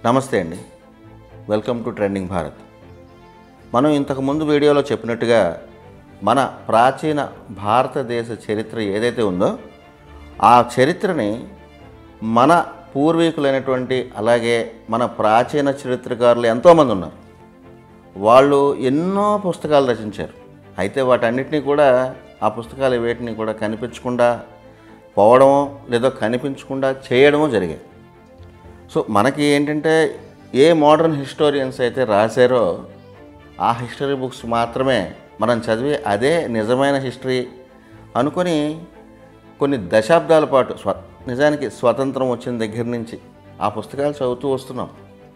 నమస్తే అండి welcome to trending Bharat మనం ఇంతకుముందు వీడియోలో చెప్పినట్టుగా మన ప్రాచీన భారతదేశ చరిత్ర ఏదైతే ఉందో ఆ చరిత్రని మన పూర్వీకులైనటువంటి అలాగే మన ప్రాచీన చరిత్రకారులు ఎంతోమంది ఉన్నారు వాళ్ళు ఎన్నో పుస్తకాలు రచించారు అయితే వాటన్నిటినీ కూడా ఆ పుస్తకాలు వేటిని కూడా కనిపించకుండా పోవడమో లేదో కనిపించకుండా చేయడమో జరిగాయి సో మనకి ఏంటంటే ఏ మోడర్న్ హిస్టోరియన్స్ అయితే రాశారో ఆ హిస్టరీ బుక్స్ మాత్రమే మనం చదివి అదే నిజమైన హిస్టరీ అనుకొని కొన్ని దశాబ్దాల పాటు స్వ నిజానికి స్వతంత్రం వచ్చిన దగ్గర నుంచి ఆ పుస్తకాలు చదువుతూ వస్తున్నాం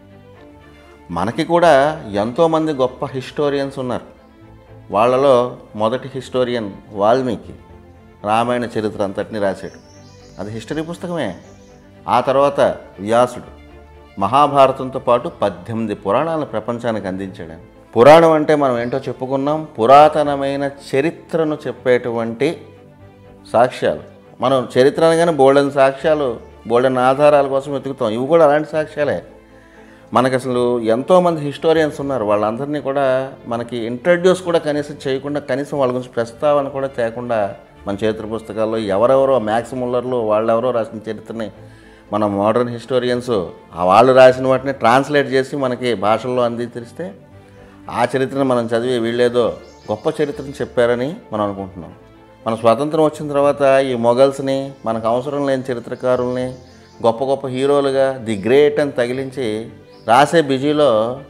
మనకి కూడా ఎంతోమంది గొప్ప హిస్టోరియన్స్ ఉన్నారు వాళ్ళలో మొదటి హిస్టోరియన్ వాల్మీకి రామాయణ చరిత్ర అంతటిని రాశాడు అది హిస్టరీ పుస్తకమే ఆ తర్వాత వ్యాసుడు మహాభారతంతో పాటు పద్దెనిమిది పురాణాలను ప్రపంచానికి అందించాడు ఆయన. పురాణం అంటే మనం ఏంటో చెప్పుకున్నాం పురాతనమైన చరిత్రను చెప్పేటువంటి సాక్ష్యాలు మనం చరిత్ర అనగానే బోల్డెన్ సాక్ష్యాలు బోల్డెన్ ఆధారాల కోసం వెతుకుతాం ఇవి కూడా అలాంటి సాక్ష్యాలే మనకు అసలు ఎంతోమంది హిస్టోరియన్స్ ఉన్నారు వాళ్ళందరినీ కూడా మనకి ఇంట్రడ్యూస్ కూడా కనీసం చేయకుండా కనీసం వాళ్ళ గురించి ప్రస్తావన కూడా తేకుండా మన చరిత్ర పుస్తకాల్లో ఎవరెవరో మ్యాక్స్ ముల్లర్లు వాళ్ళెవరో రాసిన చరిత్రని మన మోడర్న్ హిస్టోరియన్స్ ఆ వాళ్ళు రాసిన వాటిని ట్రాన్స్లేట్ చేసి మనకి భాషల్లో అందిస్తే ఆ చరిత్రను మనం చదివి వీళ్ళేదో గొప్ప చరిత్రను చెప్పారని మనం అనుకుంటున్నాం మన స్వాతంత్రం వచ్చిన తర్వాత ఈ మొఘల్స్ని మనకు అవసరం లేని చరిత్రకారుల్ని గొప్ప గొప్ప హీరోలుగా ది గ్రేట్ అని తగిలించి రాసే బిజీలో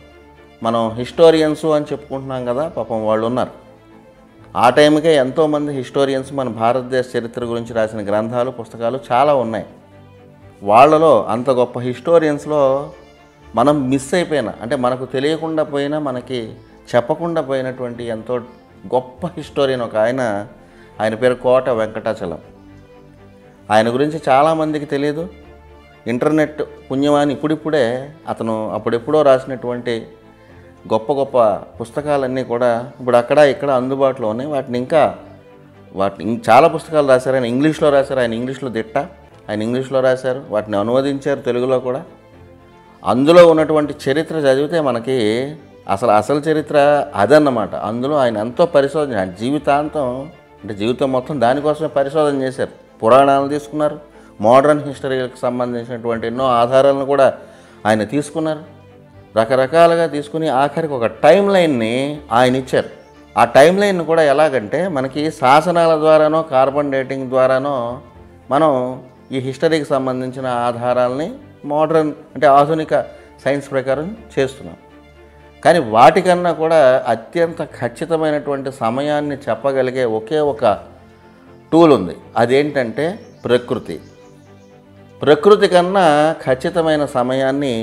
మనం హిస్టోరియన్స్ అని చెప్పుకుంటున్నాం కదా పాపం వాళ్ళు ఉన్నారు ఆ టైంకే ఎంతోమంది హిస్టోరియన్స్ మన భారతదేశ చరిత్ర గురించి రాసిన గ్రంథాలు పుస్తకాలు చాలా ఉన్నాయి వాళ్ళలో అంత గొప్ప హిస్టోరియన్స్లో మనం మిస్ అయిపోయిన అంటే మనకు తెలియకుండా పోయినా మనకి చెప్పకుండా పోయినటువంటి ఎంతో గొప్ప హిస్టోరియన్ ఒక ఆయన ఆయన పేరు కోట వెంకటాచలం ఆయన గురించి చాలామందికి తెలియదు ఇంటర్నెట్ పుణ్యమాని ఇప్పుడిప్పుడే అతను అప్పుడెప్పుడో రాసినటువంటి గొప్ప గొప్ప పుస్తకాలన్నీ కూడా ఇప్పుడు అక్కడ ఇక్కడ అందుబాటులో ఉన్నాయి వాటిని ఇంకా వాటిని ఇం- చాలా పుస్తకాలు రాశారు ఆయన ఇంగ్లీష్లో రాశారు ఆయన ఇంగ్లీష్లో దిట్ట ఆయన ఇంగ్లీష్లో రాశారు వాటిని అనువదించారు తెలుగులో కూడా అందులో ఉన్నటువంటి చరిత్ర చదివితే మనకి అసలు అసలు చరిత్ర అదన్నమాట అందులో ఆయన ఎంతో పరిశోధన ఆయన జీవితాంతం అంటే జీవితం మొత్తం దానికోసమే పరిశోధన చేశారు పురాణాలను తీసుకున్నారు మోడర్న్ హిస్టరీకి సంబంధించినటువంటి ఎన్నో ఆధారాలను కూడా ఆయన తీసుకున్నారు రకరకాలుగా తీసుకుని ఆఖరికి ఒక టైం లైన్ని ఆయన ఇచ్చారు ఆ టైం లైన్ కూడా ఎలాగంటే మనకి శాసనాల ద్వారానో కార్బన్ డేటింగ్ ద్వారానో మనం ఈ హిస్టరీకి సంబంధించిన ఆధారాలని మోడర్న్ అంటే ఆధునిక సైన్స్ ప్రకారం చేస్తున్నాం కానీ వాటికన్నా కూడా అత్యంత ఖచ్చితమైనటువంటి సమయాన్ని చెప్పగలిగే ఒకే ఒక టూల్ ఉంది అదేంటంటే ప్రకృతి ప్రకృతి కన్నా ఖచ్చితమైన సమయాన్ని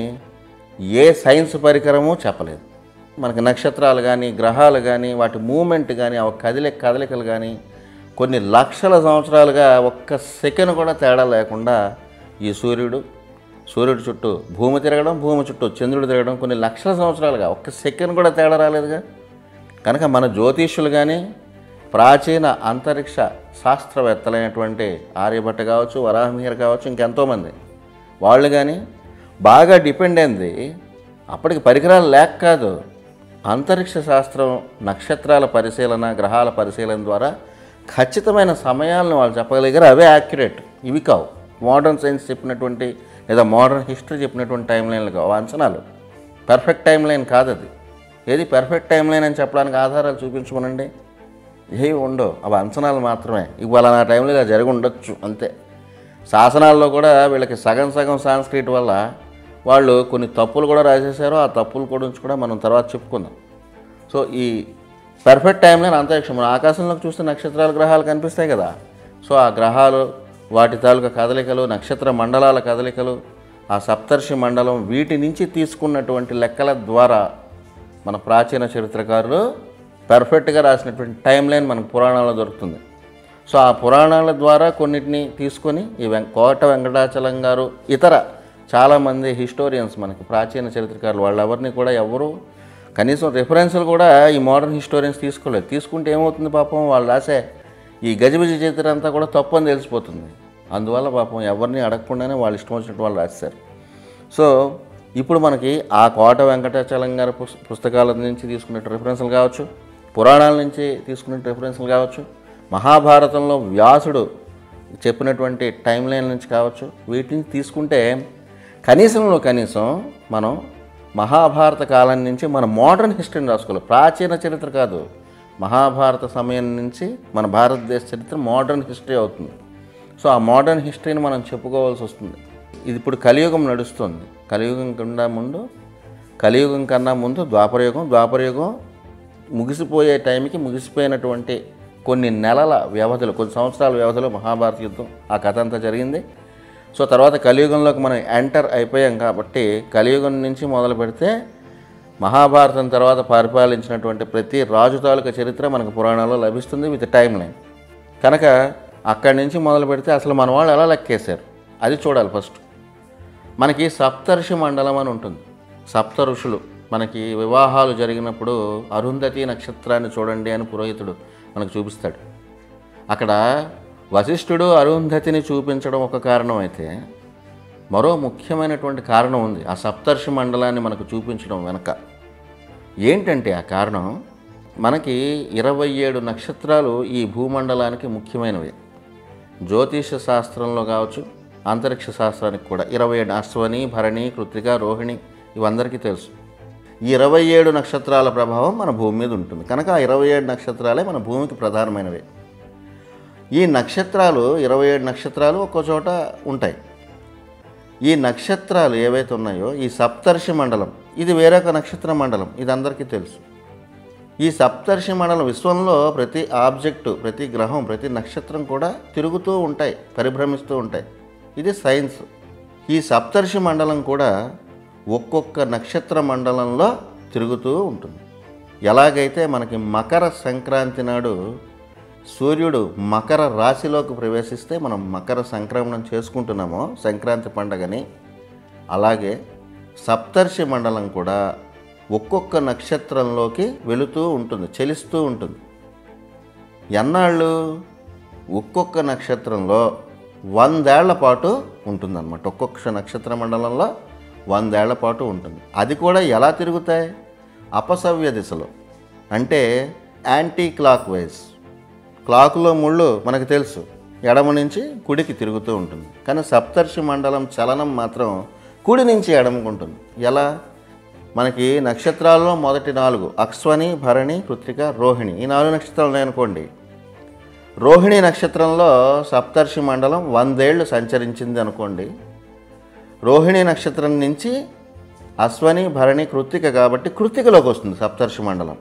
ఏ సైన్స్ పరికరము చెప్పలేదు మనకి నక్షత్రాలు కానీ గ్రహాలు కానీ వాటి మూమెంట్ కానీ ఆ కదిలే కదలికలు కానీ కొన్ని లక్షల సంవత్సరాలుగా ఒక్క సెకండ్ కూడా తేడా లేకుండా ఈ సూర్యుడు సూర్యుడు చుట్టూ భూమి తిరగడం భూమి చుట్టూ చంద్రుడు తిరగడం కొన్ని లక్షల సంవత్సరాలుగా ఒక్క సెకండ్ కూడా తేడా రాలేదుగా కనుక మన జ్యోతిష్యులు కానీ ప్రాచీన అంతరిక్ష శాస్త్రవేత్తలైనటువంటి ఆర్యభట్ట కావచ్చు వరాహమిహిర్ కావచ్చు ఇంకెంతోమంది వాళ్ళు కానీ బాగా డిపెండ్ అయింది అప్పటికి పరికరాలు లేక కాదు అంతరిక్ష శాస్త్రం నక్షత్రాల పరిశీలన గ్రహాల పరిశీలన ద్వారా ఖచ్చితమైన సమయాలను వాళ్ళు చెప్పగలిగారు అవే యాక్యురేట్ ఇవి కావు మోడర్న్ సైన్స్ చెప్పినటువంటి లేదా మోడర్న్ హిస్టరీ చెప్పినటువంటి టైం లైన్లు కావు అంచనాలు పర్ఫెక్ట్ టైం లైన్ కాదు అది ఏది పర్ఫెక్ట్ టైం లైన్ అని చెప్పడానికి ఆధారాలు చూపించమనండి ఏవి ఉండవు అవి అంచనాలు మాత్రమే ఇవాళ నా టైంలో ఇలా జరిగి ఉండొచ్చు అంతే శాసనాల్లో కూడా వీళ్ళకి సగం సగం సాంస్క్రిట్ వల్ల వాళ్ళు కొన్ని తప్పులు కూడా రాసేసారు ఆ తప్పులు గురించి కూడా మనం తర్వాత చెప్పుకుందాం సో ఈ పర్ఫెక్ట్ టైంలో అంతరిక్షం మన ఆకాశంలోకి చూస్తే నక్షత్రాలు గ్రహాలు కనిపిస్తాయి కదా సో ఆ గ్రహాలు వాటి తాలూకా కదలికలు నక్షత్ర మండలాల కదలికలు ఆ సప్తర్షి మండలం వీటి నుంచి తీసుకున్నటువంటి లెక్కల ద్వారా మన ప్రాచీన చరిత్రకారులు పర్ఫెక్ట్గా రాసినటువంటి టైం లైన్ మనకు పురాణాల్లో దొరుకుతుంది సో ఆ పురాణాల ద్వారా కొన్నిటిని తీసుకొని ఈ వెం కోట వెంకటాచలం గారు ఇతర చాలామంది హిస్టోరియన్స్ మనకి ప్రాచీన చరిత్రకారులు వాళ్ళు ఎవరిని కూడా ఎవరు కనీసం రిఫరెన్స్లు కూడా ఈ మోడర్న్ హిస్టోరియన్స్ తీసుకోలేదు తీసుకుంటే ఏమవుతుంది పాపం వాళ్ళు రాసే ఈ గజిబిజి చరిత్ర అంతా కూడా తప్పు అని తెలిసిపోతుంది అందువల్ల పాపం ఎవరిని అడగకుండానే వాళ్ళు ఇష్టం వచ్చినట్టు వాళ్ళు రాశారు సో ఇప్పుడు మనకి ఆ కోట వెంకటాచలం గారి పుస్ పుస్తకాల నుంచి తీసుకునే రిఫరెన్స్లు కావచ్చు పురాణాల నుంచి తీసుకునే రిఫరెన్స్లు కావచ్చు మహాభారతంలో వ్యాసుడు చెప్పినటువంటి టైం లైన్ నుంచి కావచ్చు వీటిని తీసుకుంటే కనీసంలో కనీసం మనం మహాభారత కాలం నుంచి మన మోడర్న్ హిస్టరీని రాసుకోవాలి ప్రాచీన చరిత్ర కాదు మహాభారత సమయం నుంచి మన భారతదేశ చరిత్ర మోడర్న్ హిస్టరీ అవుతుంది సో ఆ మోడర్న్ హిస్టరీని మనం చెప్పుకోవాల్సి వస్తుంది ఇది ఇప్పుడు కలియుగం నడుస్తుంది కలియుగం కన్నా ముందు కలియుగం కన్నా ముందు ద్వాపరయుగం ద్వాపరయుగం ముగిసిపోయే టైంకి ముగిసిపోయినటువంటి కొన్ని నెలల వ్యవధిలో కొన్ని సంవత్సరాల వ్యవధిలో మహాభారత యుద్ధం ఆ కథ అంతా జరిగింది సో తర్వాత కలియుగంలోకి మనం ఎంటర్ అయిపోయాం కాబట్టి కలియుగం నుంచి మొదలు పెడితే మహాభారతం తర్వాత పరిపాలించినటువంటి ప్రతి రాజు తాలూకా చరిత్ర మనకు పురాణాల్లో లభిస్తుంది విత్ టైం లైన్ కనుక అక్కడి నుంచి మొదలు పెడితే అసలు మన వాళ్ళు ఎలా లెక్కేశారు అది చూడాలి ఫస్ట్ మనకి సప్తర్షి మండలం అని ఉంటుంది సప్త ఋషులు మనకి వివాహాలు జరిగినప్పుడు అరుంధతి నక్షత్రాన్ని చూడండి అని పురోహితుడు మనకు చూపిస్తాడు అక్కడ వశిష్ఠుడు అరుంధతిని చూపించడం ఒక కారణం అయితే మరో ముఖ్యమైనటువంటి కారణం ఉంది ఆ సప్తర్షి మండలాన్ని మనకు చూపించడం వెనక ఏంటంటే ఆ కారణం మనకి ఇరవై ఏడు నక్షత్రాలు ఈ భూమండలానికి ముఖ్యమైనవి జ్యోతిష శాస్త్రంలో కావచ్చు అంతరిక్ష శాస్త్రానికి కూడా ఇరవై ఏడు అశ్వని భరణి కృత్తిక రోహిణి ఇవందరికీ తెలుసు ఈ ఇరవై ఏడు నక్షత్రాల ప్రభావం మన భూమి మీద ఉంటుంది కనుక ఆ ఇరవై ఏడు నక్షత్రాలే మన భూమికి ప్రధానమైనవి ఈ నక్షత్రాలు ఇరవై ఏడు నక్షత్రాలు ఒక్కో చోట ఉంటాయి ఈ నక్షత్రాలు ఏవైతే ఉన్నాయో ఈ సప్తర్షి మండలం ఇది వేరొక నక్షత్ర మండలం ఇది అందరికీ తెలుసు ఈ సప్తర్షి మండలం విశ్వంలో ప్రతి ఆబ్జెక్టు ప్రతి గ్రహం ప్రతి నక్షత్రం కూడా తిరుగుతూ ఉంటాయి పరిభ్రమిస్తూ ఉంటాయి ఇది సైన్స్ ఈ సప్తర్షి మండలం కూడా ఒక్కొక్క నక్షత్ర మండలంలో తిరుగుతూ ఉంటుంది ఎలాగైతే మనకి మకర సంక్రాంతి నాడు సూర్యుడు మకర రాశిలోకి ప్రవేశిస్తే మనం మకర సంక్రమణం చేసుకుంటున్నామో సంక్రాంతి పండగని అలాగే సప్తర్షి మండలం కూడా ఒక్కొక్క నక్షత్రంలోకి వెళుతూ ఉంటుంది చెలిస్తూ ఉంటుంది ఎన్నాళ్ళు ఒక్కొక్క నక్షత్రంలో వందేళ్ల పాటు ఉంటుందన్నమాట ఒక్కొక్క నక్షత్ర మండలంలో వందేళ్ల పాటు ఉంటుంది అది కూడా ఎలా తిరుగుతాయి అపసవ్య దిశలో అంటే యాంటీ క్లాక్ వైజ్ క్లాకులో ముళ్ళు మనకు తెలుసు ఎడమ నుంచి కుడికి తిరుగుతూ ఉంటుంది కానీ సప్తర్షి మండలం చలనం మాత్రం కుడి నుంచి ఎడమకు ఉంటుంది ఎలా మనకి నక్షత్రాల్లో మొదటి నాలుగు అక్స్వని భరణి కృత్తిక రోహిణి ఈ నాలుగు నక్షత్రాలు ఉన్నాయనుకోండి రోహిణి నక్షత్రంలో సప్తర్షి మండలం వందేళ్లు సంచరించింది అనుకోండి రోహిణి నక్షత్రం నుంచి అశ్వని భరణి కృత్తిక కాబట్టి కృత్తికలోకి వస్తుంది సప్తర్షి మండలం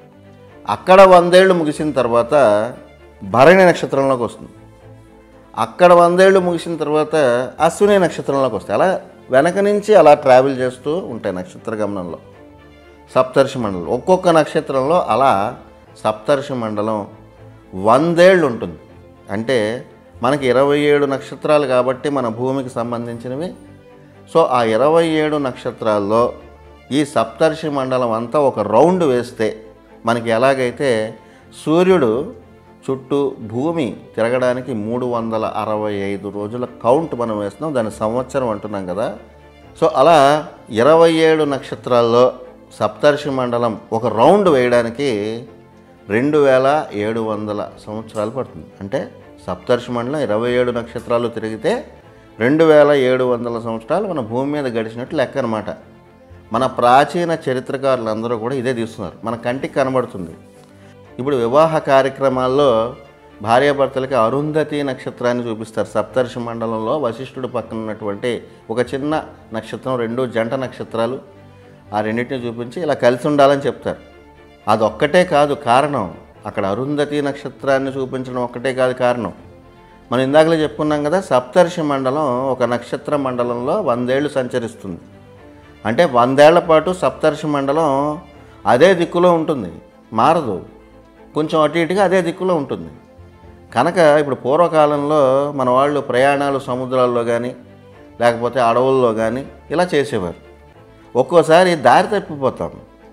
అక్కడ వందేళ్లు ముగిసిన తర్వాత భరణి నక్షత్రంలోకి వస్తుంది అక్కడ వందేళ్లు ముగిసిన తర్వాత అశ్విని నక్షత్రంలోకి వస్తాయి అలా వెనక నుంచి అలా ట్రావెల్ చేస్తూ ఉంటాయి నక్షత్ర గమనంలో సప్తర్షి మండలం ఒక్కొక్క నక్షత్రంలో అలా సప్తర్షి మండలం వందేళ్ళు ఉంటుంది అంటే మనకి ఇరవై ఏడు నక్షత్రాలు కాబట్టి మన భూమికి సంబంధించినవి సో ఆ ఇరవై ఏడు నక్షత్రాల్లో ఈ సప్తర్షి మండలం అంతా ఒక రౌండ్ వేస్తే మనకి ఎలాగైతే సూర్యుడు చుట్టూ భూమి తిరగడానికి మూడు వందల అరవై ఐదు రోజుల కౌంట్ మనం వేస్తున్నాం దాని సంవత్సరం అంటున్నాం కదా సో అలా ఇరవై ఏడు నక్షత్రాల్లో సప్తర్షి మండలం ఒక రౌండ్ వేయడానికి రెండు వేల ఏడు వందల సంవత్సరాలు పడుతుంది అంటే సప్తర్షి మండలం ఇరవై ఏడు నక్షత్రాలు తిరిగితే రెండు వేల ఏడు వందల సంవత్సరాలు మన భూమి మీద గడిచినట్టు లెక్క అనమాట మన ప్రాచీన చరిత్రకారులు అందరూ కూడా ఇదే తీస్తున్నారు మన కంటికి కనబడుతుంది ఇప్పుడు వివాహ కార్యక్రమాల్లో భార్యాభర్తలకి అరుంధతి నక్షత్రాన్ని చూపిస్తారు సప్తర్షి మండలంలో వశిష్ఠుడు పక్కన ఉన్నటువంటి ఒక చిన్న నక్షత్రం రెండు జంట నక్షత్రాలు ఆ రెండింటిని చూపించి ఇలా కలిసి ఉండాలని చెప్తారు అదొక్కటే కాదు కారణం అక్కడ అరుంధతి నక్షత్రాన్ని చూపించడం ఒక్కటే కాదు కారణం మనం ఇందాకలే చెప్పుకున్నాం కదా సప్తర్షి మండలం ఒక నక్షత్ర మండలంలో వందేళ్లు సంచరిస్తుంది అంటే వందేళ్ల పాటు సప్తర్షి మండలం అదే దిక్కులో ఉంటుంది మారదు కొంచెం అటు ఇటుగా అదే దిక్కులో ఉంటుంది కనుక ఇప్పుడు పూర్వకాలంలో మన వాళ్ళు ప్రయాణాలు సముద్రాల్లో కానీ లేకపోతే అడవుల్లో కానీ ఇలా చేసేవారు ఒక్కోసారి దారి తప్పిపోతాం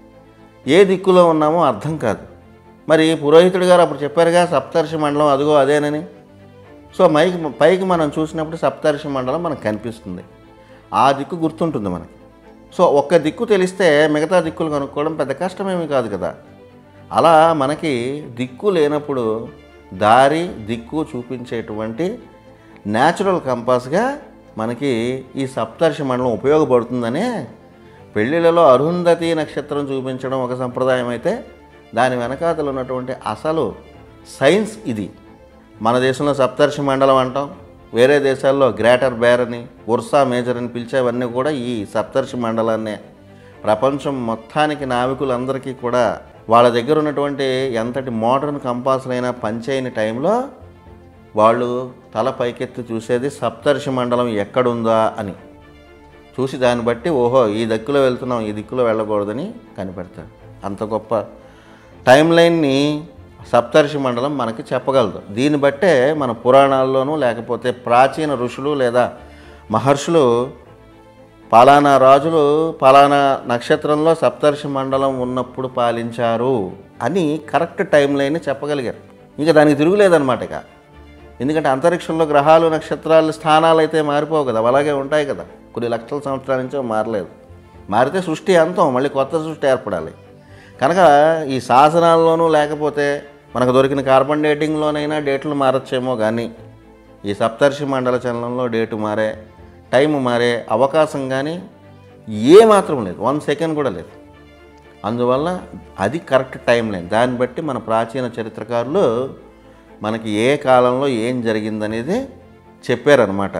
ఏ దిక్కులో ఉన్నామో అర్థం కాదు మరి పురోహితుడు గారు అప్పుడు చెప్పారుగా సప్తర్షి మండలం అదిగో అదేనని సో మైకి పైకి మనం చూసినప్పుడు సప్తర్షి మండలం మనకు కనిపిస్తుంది ఆ దిక్కు గుర్తుంటుంది మనకి సో ఒక్క దిక్కు తెలిస్తే మిగతా దిక్కులు కనుక్కోవడం పెద్ద కష్టమేమీ కాదు కదా అలా మనకి దిక్కు లేనప్పుడు దారి దిక్కు చూపించేటువంటి న్యాచురల్ కంపాస్గా మనకి ఈ సప్తర్షి మండలం ఉపయోగపడుతుందనే పెళ్ళిళ్ళలో అరుంధతి నక్షత్రం చూపించడం ఒక సంప్రదాయం అయితే దాని వెనకాతలు ఉన్నటువంటి అసలు సైన్స్ ఇది మన దేశంలో సప్తర్షి మండలం అంటాం వేరే దేశాల్లో గ్రేటర్ బేర్ అని ఉర్సా మేజర్ అని పిలిచేవన్నీ కూడా ఈ సప్తర్షి మండలాన్నే ప్రపంచం మొత్తానికి నావికులందరికీ కూడా వాళ్ళ దగ్గర ఉన్నటువంటి ఎంతటి మోడర్న్ కంపాసులైనా పనిచేయని టైంలో వాళ్ళు తల పైకెత్తి చూసేది సప్తర్షి మండలం ఎక్కడుందా అని చూసి దాన్ని బట్టి ఓహో ఈ దిక్కులో వెళ్తున్నాం ఈ దిక్కులో వెళ్ళకూడదని కనిపెడతారు అంత గొప్ప టైం లైన్ని సప్తర్షి మండలం మనకి చెప్పగలదు దీన్ని బట్టే మన పురాణాల్లోనూ లేకపోతే ప్రాచీన ఋషులు లేదా మహర్షులు పలానా రాజులు పలానా నక్షత్రంలో సప్తర్షి మండలం ఉన్నప్పుడు పాలించారు అని కరెక్ట్ టైం లైన్ చెప్పగలిగారు ఇంకా దానికి తిరుగులేదన్నమాట ఇక ఎందుకంటే అంతరిక్షంలో గ్రహాలు నక్షత్రాలు స్థానాలు అయితే మారిపోవు కదా అలాగే ఉంటాయి కదా కొన్ని లక్షల సంవత్సరాల నుంచో మారలేదు మారితే సృష్టి అంతం మళ్ళీ కొత్త సృష్టి ఏర్పడాలి కనుక ఈ శాసనాల్లోనూ లేకపోతే మనకు దొరికిన కార్బన్ డేటింగ్లోనైనా డేట్లు మారచ్చేమో కానీ ఈ సప్తర్షి మండల చలనంలో డేటు మారే టైం మారే అవకాశం కానీ ఏ మాత్రం లేదు వన్ సెకండ్ కూడా లేదు అందువల్ల అది కరెక్ట్ టైం లైన్ దాన్ని బట్టి మన ప్రాచీన చరిత్రకారులు మనకి ఏ కాలంలో ఏం జరిగిందనేది చెప్పారనమాట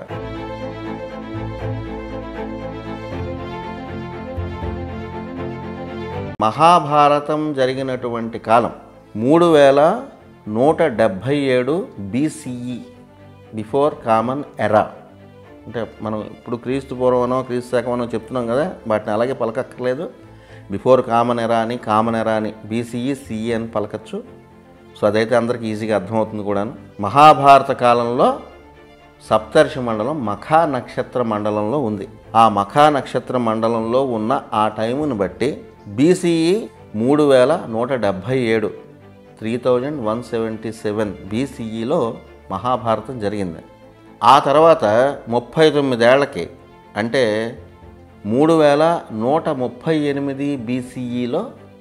మహాభారతం జరిగినటువంటి కాలం మూడు వేల నూట డెబ్భై ఏడు బీసీఈ బిఫోర్ కామన్ ఎరా అంటే మనం ఇప్పుడు క్రీస్తు పూర్వమనో క్రీస్తు శకమనో చెప్తున్నాం కదా వాటిని అలాగే పలకక్కర్లేదు బిఫోర్ కామన్ ఎరా అని కామన్ ఎరా అని బీసీఈ సిఈ అని పలకచ్చు సో అదైతే అందరికీ ఈజీగా అర్థమవుతుంది కూడాను మహాభారత కాలంలో సప్తర్షి మండలం మఖా నక్షత్ర మండలంలో ఉంది ఆ మఖా నక్షత్ర మండలంలో ఉన్న ఆ టైమును బట్టి బీసీఈ మూడు వేల నూట డెబ్భై ఏడు three thousand one seventy seven బీసీఈలో మహాభారతం జరిగింది ఆ తర్వాత ముప్పై తొమ్మిదేళ్లకి అంటే మూడు వేల నూట ముప్పై ఎనిమిది బీసీఈలో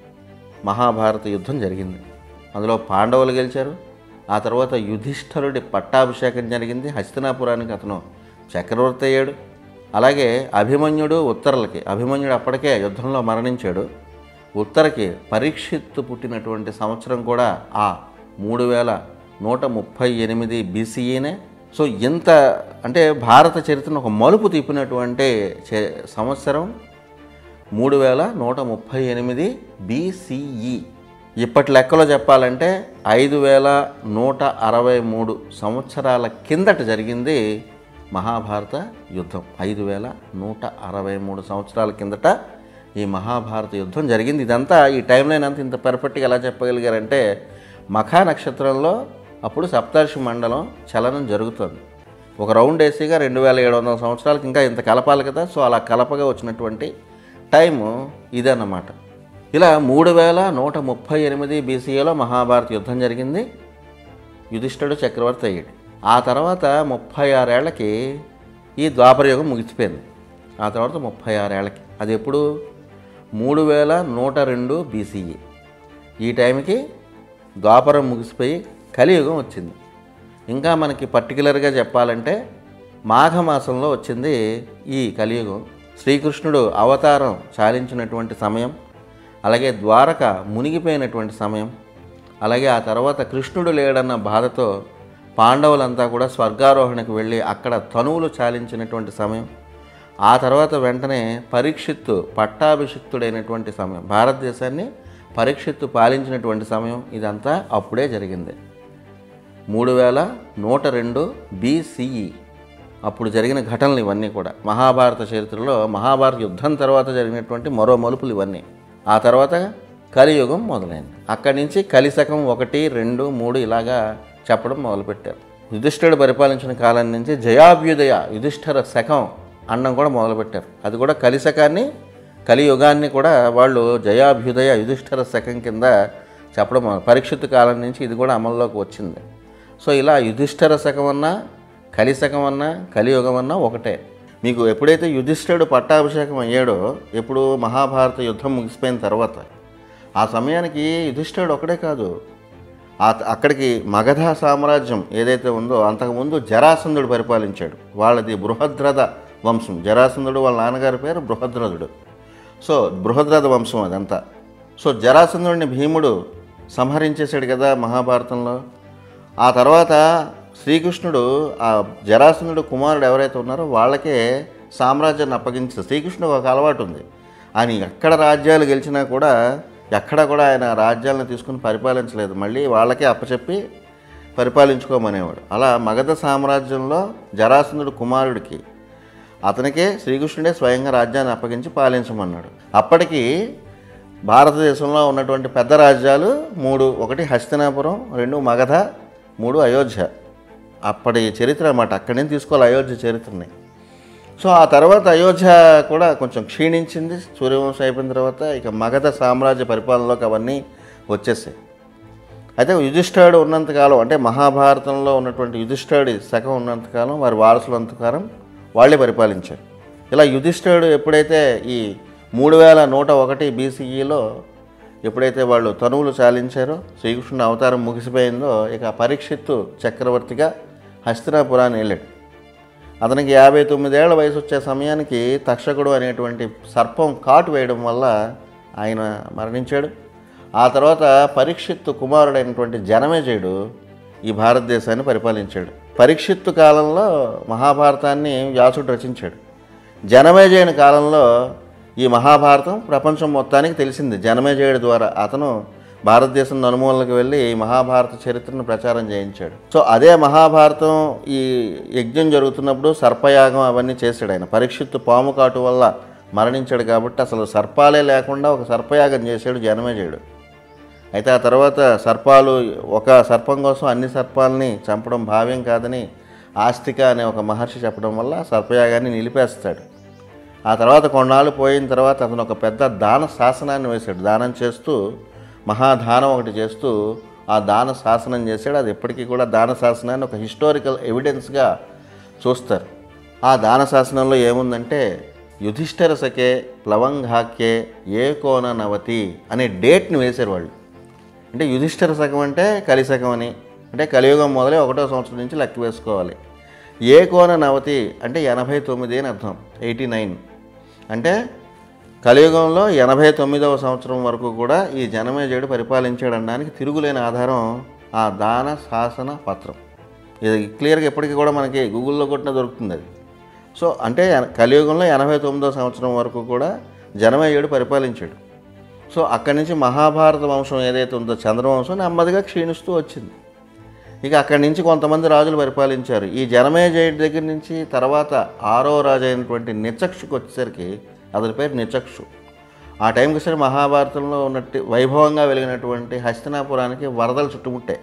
మహాభారత యుద్ధం జరిగింది అందులో పాండవులు గెలిచారు ఆ తర్వాత యుధిష్ఠరుడి పట్టాభిషేకం జరిగింది హస్తినాపురానికి అతను చక్రవర్తి అయ్యాడు అలాగే అభిమన్యుడు ఉత్తరలకి అభిమన్యుడు అప్పటికే యుద్ధంలో మరణించాడు ఉత్తరకి పరీక్షిత్తు పుట్టినటువంటి సంవత్సరం కూడా ఆ మూడు వేల నూట ముప్పై ఎనిమిది బీసీఈనే సో ఇంత అంటే భారత చరిత్రను ఒక మలుపు తిప్పినటువంటి చే- సంవత్సరం మూడు వేల నూట ముప్పై ఎనిమిది బీసీఈ ఇప్పటి లెక్కలో చెప్పాలంటే ఐదు వేల నూట అరవై మూడు సంవత్సరాల కిందట జరిగింది మహాభారత యుద్ధం ఐదు వేల నూట అరవై మూడు సంవత్సరాల కిందట ఈ మహాభారత యుద్ధం జరిగింది ఇదంతా ఈ టైం లైన్ అంతా ఇంత పర్ఫెక్ట్గా ఎలా చెప్పగలిగారంటే మఖా నక్షత్రంలో అప్పుడు సప్తర్షి మండలం చలనం జరుగుతుంది ఒక రౌండ్ వేసిగా రెండు వేల ఏడు వందల సంవత్సరాలకి ఇంకా ఇంత కలపాలి కదా సో అలా కలపగా వచ్చినటువంటి టైము ఇదన్నమాట ఇలా మూడు వేల నూట ముప్పై ఎనిమిది బీసీఏలో మహాభారత యుద్ధం జరిగింది యుధిష్ఠుడు చక్రవర్తి అయ్యాడు ఆ తర్వాత ముప్పై ఆరేళ్లకి ఈ ద్వాపరయుగం ముగిసిపోయింది ఆ తర్వాత ముప్పై ఆరేళ్లకి అది ఎప్పుడు మూడు వేల నూట రెండు బీసీఈ ఈ టైంకి ద్వాపరం ముగిసిపోయి కలియుగం వచ్చింది ఇంకా మనకి పర్టికులర్గా చెప్పాలంటే మాఘమాసంలో వచ్చింది ఈ కలియుగం శ్రీకృష్ణుడు అవతారం చాలించినటువంటి సమయం అలాగే ద్వారక మునిగిపోయినటువంటి సమయం అలాగే ఆ తర్వాత కృష్ణుడు లేడన్న బాధతో పాండవులంతా కూడా స్వర్గారోహణకు వెళ్ళి అక్కడ తనువులు చాలించినటువంటి సమయం ఆ తర్వాత వెంటనే పరీక్షిత్తు పట్టాభిషిక్తుడైనటువంటి సమయం భారతదేశాన్ని పరీక్షిత్తు పాలించినటువంటి సమయం ఇదంతా అప్పుడే జరిగింది మూడు వేల నూట రెండు బీసీఈ అప్పుడు జరిగిన ఘటనలు ఇవన్నీ కూడా మహాభారత చరిత్రలో మహాభారత యుద్ధం తర్వాత జరిగినటువంటి మరో మలుపులు ఇవన్నీ ఆ తర్వాత కలియుగం మొదలైంది అక్కడి నుంచి కలిశకం ఒకటి రెండు మూడు ఇలాగా చెప్పడం మొదలుపెట్టారు యుధిష్ఠిరుడు పరిపాలించిన కాలం నుంచి జయాభ్యుదయ యుధిష్ఠిర శకం అనడం కూడా మొదలుపెట్టారు అది కూడా కలిశకాన్ని కలియుగాన్ని కూడా వాళ్ళు జయాభ్యుదయ యుధిష్ఠిర శకం కింద చెప్పడం మొదలు- పరీక్షిత్ కాలం నుంచి ఇది కూడా అమల్లోకి వచ్చింది సో ఇలా యుధిష్ఠిర శకం అన్నా కలిశకం అన్నా కలియుగం అన్నా ఒకటే మీకు ఎప్పుడైతే యుధిష్ఠుడు పట్టాభిషేకం అయ్యాడో ఎప్పుడు మహాభారత యుద్ధం ముగిసిపోయిన తర్వాత ఆ సమయానికి యుధిష్ఠుడు ఒకడే కాదు ఆ అక్కడికి మగధ సామ్రాజ్యం ఏదైతే ఉందో అంతకుముందు జరాసంధుడు పరిపాలించాడు వాళ్ళది బృహద్రథ వంశం జరాసంధుడు వాళ్ళ నాన్నగారి పేరు బృహద్రథుడు సో బృహద్రథ వంశం అదంతా సో జరాసంధుడిని భీముడు సంహరించేశాడు కదా మహాభారతంలో ఆ తర్వాత శ్రీకృష్ణుడు ఆ జరాసంధుడు కుమారుడు ఎవరైతే ఉన్నారో వాళ్ళకే సామ్రాజ్యాన్ని అప్పగించారు శ్రీకృష్ణుడు ఒక అలవాటు ఉంది ఆయన ఎక్కడ రాజ్యాలు గెలిచినా కూడా ఎక్కడ కూడా ఆయన రాజ్యాలను తీసుకుని పరిపాలించలేదు మళ్ళీ వాళ్ళకే అప్పచెప్పి పరిపాలించుకోమనేవాడు అలా మగధ సామ్రాజ్యంలో జరాసంధుడు కుమారుడికి అతనికే శ్రీకృష్ణుడే స్వయంగా రాజ్యాన్ని అప్పగించి పాలించమన్నాడు అప్పటికి భారతదేశంలో ఉన్నటువంటి పెద్ద రాజ్యాలు మూడు ఒకటి హస్తినాపురం రెండు మగధ మూడు అయోధ్య అప్పటి చరిత్ర అన్నమాట అక్కడి నుంచి తీసుకోవాలి అయోధ్య చరిత్రని సో ఆ తర్వాత అయోధ్య కూడా కొంచెం క్షీణించింది సూర్యవంశం అయిపోయిన తర్వాత ఇక మగధ సామ్రాజ్య పరిపాలనలోకి అవన్నీ వచ్చేసాయి అయితే యుధిష్ఠుడు ఉన్నంతకాలం అంటే మహాభారతంలో ఉన్నటువంటి యుధిష్ఠుడి శకం ఉన్నంతకాలం వారి వారసులంతకాలం వాళ్ళే పరిపాలించారు ఇలా యుధిష్ఠుడు ఎప్పుడైతే ఈ మూడు వేల నూట ఒకటి బీసీఈలో ఎప్పుడైతే వాళ్ళు తనువులు చాలించారో శ్రీకృష్ణుని అవతారం ముగిసిపోయిందో ఇక పరీక్షిత్తు చక్రవర్తిగా హస్తినాపురాన్ని వెళ్ళాడు అతనికి యాభై తొమ్మిదేళ్ల వయసు వచ్చే సమయానికి తక్షకుడు అనేటువంటి సర్పం కాటు వేయడం వల్ల ఆయన మరణించాడు ఆ తర్వాత పరీక్షిత్తు కుమారుడైనటువంటి జనమేజయుడు ఈ భారతదేశాన్ని పరిపాలించాడు పరీక్షిత్తు కాలంలో మహాభారతాన్ని వ్యాసుడు రచించాడు జనమేజయుని కాలంలో ఈ మహాభారతం ప్రపంచం మొత్తానికి తెలిసింది జనమేజయుడి ద్వారా అతను భారతదేశం నలుమూలలకు వెళ్ళి ఈ మహాభారత చరిత్రను ప్రచారం చేయించాడు సో అదే మహాభారతం ఈ యజ్ఞం జరుగుతున్నప్పుడు సర్పయాగం అవన్నీ చేశాడు ఆయన పరీక్షిత్తు పాము కాటు వల్ల మరణించాడు కాబట్టి అసలు సర్పాలే లేకుండా ఒక సర్పయాగం చేశాడు జనమేజయుడు అయితే ఆ తర్వాత సర్పాలు ఒక సర్పం కోసం అన్ని సర్పాలని చంపడం భావ్యం కాదని ఆస్తిక అనే ఒక మహర్షి చెప్పడం వల్ల సర్పయాగాన్ని నిలిపేస్తాడు ఆ తర్వాత కొన్నాళ్ళు పోయిన తర్వాత అతను ఒక పెద్ద దాన శాసనాన్ని వేశాడు దానం చేస్తూ మహాదానం ఒకటి చేస్తూ ఆ దాన శాసనం చేశాడు అది ఎప్పటికీ కూడా దాన శాసనాన్ని ఒక హిస్టారికల్ ఎవిడెన్స్గా చూస్తారు ఆ దాన శాసనంలో ఏముందంటే యుధిష్ఠిర సకే ప్లవంగాక్యే ఏకోన నవతి అనే డేట్ని వేశారు వాళ్ళు అంటే యుధిష్ఠిర శకం అంటే కలిశకం అని అంటే కలియుగం మొదలై ఒకటో సంవత్సరం నుంచి లెక్క వేసుకోవాలి ఏ కోన నవతి అంటే ఎనభై తొమ్మిది అని అర్థం ఎయిటీ నైన్ అంటే కలియుగంలో ఎనభై తొమ్మిదవ సంవత్సరం వరకు కూడా ఈ జనమేజయుడు పరిపాలించాడనడానికి తిరుగులేని ఆధారం ఆ దాన శాసన పత్రం ఇది క్లియర్గా ఎప్పటికీ కూడా మనకి గూగుల్లో కొట్టిన దొరుకుతుంది అది సో అంటే ఎన- కలియుగంలో ఎనభై తొమ్మిదవ సంవత్సరం వరకు కూడా జనమేజయుడు పరిపాలించాడు సో అక్కడి నుంచి మహాభారత వంశం ఏదైతే ఉందో చంద్రవంశం నెమ్మదిగా క్షీణిస్తూ వచ్చింది ఇక అక్కడి నుంచి కొంతమంది రాజులు పరిపాలించారు ఈ జనమేజయుడి దగ్గర నుంచి తర్వాత ఆరో రాజు అయినటువంటి నిచక్షుకు వచ్చేసరికి అతని పేరు నిచక్షు ఆ టైంకి సరే మహాభారతంలో ఉన్నట్టు వైభవంగా వెలిగినటువంటి హస్తినాపురానికి వరదలు చుట్టుముట్టాయి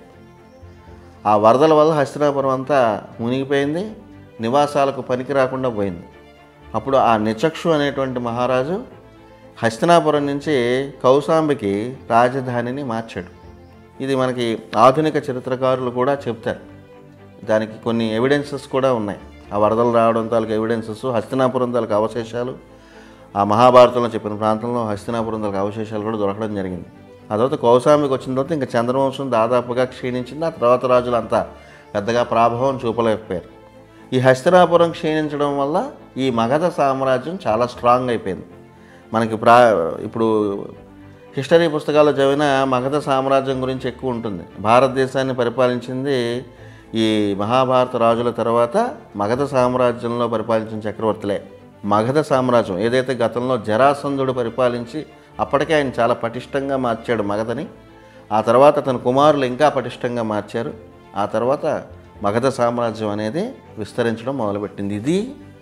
ఆ వరదల వల్ల హస్తినాపురం అంతా మునిగిపోయింది నివాసాలకు పనికి రాకుండా పోయింది అప్పుడు ఆ నిచక్షు అనేటువంటి మహారాజు హస్తినాపురం నుంచి కౌశాంబికి రాజధానిని మార్చాడు ఇది మనకి ఆధునిక చరిత్రకారులు కూడా చెప్తారు దానికి కొన్ని ఎవిడెన్సెస్ కూడా ఉన్నాయి ఆ వరదలు రావడం తాలూకు ఎవిడెన్సెస్ హస్తినాపురం తాలూకు అవశేషాలు ఆ మహాభారతంలో చెప్పిన ప్రాంతంలో హస్తినాపురం తాలూకు అవశేషాలు కూడా దొరకడం జరిగింది ఆ తర్వాత కౌశాంబికి వచ్చిన తర్వాత ఇంకా చంద్రవంశం దాదాపుగా క్షీణించింది ఆ తర్వాత రాజులు అంతా పెద్దగా ప్రాభావం చూపలేకపోయారు ఈ హస్తినాపురం క్షీణించడం వల్ల ఈ మగధ సామ్రాజ్యం చాలా స్ట్రాంగ్ అయిపోయింది మనకి ప్రా ఇప్పుడు హిస్టరీ పుస్తకాల్లో చదివిన మగధ సామ్రాజ్యం గురించి ఎక్కువ ఉంటుంది భారతదేశాన్ని పరిపాలించింది ఈ మహాభారత రాజుల తర్వాత మగధ సామ్రాజ్యంలో పరిపాలించిన చక్రవర్తులే మగధ సామ్రాజ్యం ఏదైతే గతంలో జరాసంధుడు పరిపాలించి అప్పటికే ఆయన చాలా పటిష్టంగా మార్చాడు మగధని ఆ తర్వాత తన కుమారులు ఇంకా పటిష్టంగా మార్చారు ఆ తర్వాత మగధ సామ్రాజ్యం అనేది విస్తరించడం మొదలుపెట్టింది ఇది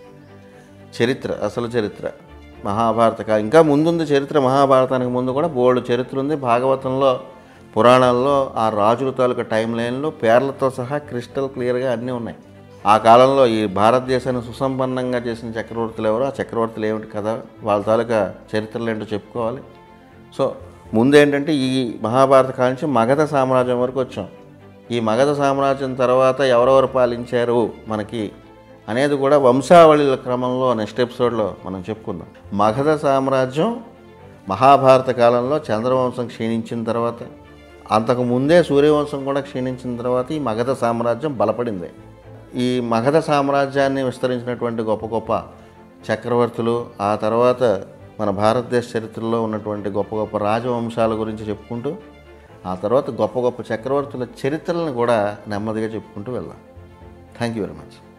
చరిత్ర అసలు చరిత్ర మహాభారత కా- ఇంకా ముందుంది చరిత్ర మహాభారతానికి ముందు కూడా బోల్డ్ చరిత్ర ఉంది భాగవతంలో పురాణాల్లో ఆ రాజుల తాలూకా టైం లైన్లో పేర్లతో సహా క్రిస్టల్ క్లియర్గా అన్నీ ఉన్నాయి ఆ కాలంలో ఈ భారతదేశాన్ని సుసంపన్నంగా చేసిన చక్రవర్తులు ఎవరో ఆ చక్రవర్తులు ఏమిటి కదా వాళ్ళ తాలూకా చరిత్రలు ఏంటో చెప్పుకోవాలి సో ముందు ఏంటంటే ఈ మహాభారత కాలం నుంచి మగధ సామ్రాజ్యం వరకు వచ్చాం ఈ మగధ సామ్రాజ్యం తర్వాత ఎవరెవరు పాలించారు మనకి అనేది కూడా వంశావళిల క్రమంలో నెక్స్ట్ ఎపిసోడ్లో మనం చెప్పుకుందాం మగధ సామ్రాజ్యం మహాభారత కాలంలో చంద్రవంశం క్షీణించిన తర్వాత అంతకు ముందే సూర్యవంశం కూడా క్షీణించిన తర్వాత ఈ మగధ సామ్రాజ్యం బలపడింది ఈ మగధ సామ్రాజ్యాన్ని విస్తరించినటువంటి గొప్ప గొప్ప చక్రవర్తులు ఆ తర్వాత మన భారతదేశ చరిత్రలో ఉన్నటువంటి గొప్ప గొప్ప రాజవంశాల గురించి చెప్పుకుంటూ ఆ తర్వాత గొప్ప గొప్ప చక్రవర్తుల చరిత్రలను కూడా నెమ్మదిగా చెప్పుకుంటూ వెళ్దాం థ్యాంక్ యూ వెరీ మచ్